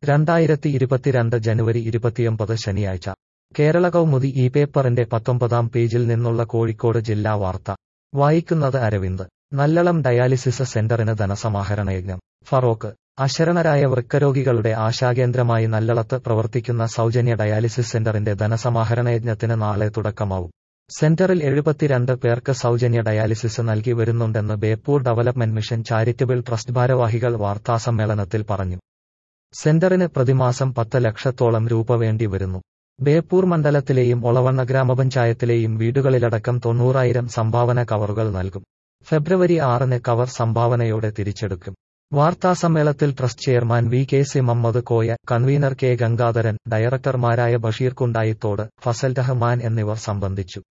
രണ്ടായിരത്തി ഇരുപത്തിരണ്ട് ജനുവരി ഇരുപത്തിയൊമ്പത് ശനിയാഴ്ച കേരള കൗമുദി ഈ പേപ്പറിന്റെ പത്തൊമ്പതാം പേജിൽ നിന്നുള്ള കോഴിക്കോട് ജില്ലാ വാർത്ത വായിക്കുന്നത് അരവിന്ദ് നല്ലളം ഡയാലിസിസ് സെന്ററിന് ധനസമാഹരണയജ്ഞം ഫറോക്ക് അശരണരായ വൃക്കരോഗികളുടെ ആശാകേന്ദ്രമായി നല്ലളത്ത് പ്രവർത്തിക്കുന്ന സൗജന്യ ഡയാലിസിസ് സെന്ററിന്റെ ധനസമാഹരണയജ്ഞത്തിന് നാളെ തുടക്കമാവും സെന്ററിൽ എഴുപത്തിരണ്ട് പേർക്ക് സൗജന്യ ഡയാലിസിസ് നൽകി വരുന്നുണ്ടെന്ന് Beypore development mission charitable trust ഭാരവാഹികൾ വാർത്താസമ്മേളനത്തിൽ പറഞ്ഞു സെന്ററിന് പ്രതിമാസം പത്ത് ലക്ഷത്തോളം രൂപ വേണ്ടി വരുന്നു ബേപ്പൂർ മണ്ഡലത്തിലെയും ഒളവണ്ണ ഗ്രാമപഞ്ചായത്തിലെയും വീടുകളിലടക്കം തൊണ്ണൂറായിരം സംഭാവന കവറുകൾ നൽകും ഫെബ്രുവരി ആറിന് കവർ സംഭാവനയോടെ തിരിച്ചെടുക്കും വാർത്താസമ്മേളനത്തിൽ trust chairman V K C Mammad Koya convener K Gangadharan ഡയറക്ടർമാരായ ബഷീർ കുണ്ടായിത്തോട് ഫസൽ റഹ്മാൻ എന്നിവർ സംബന്ധിച്ചു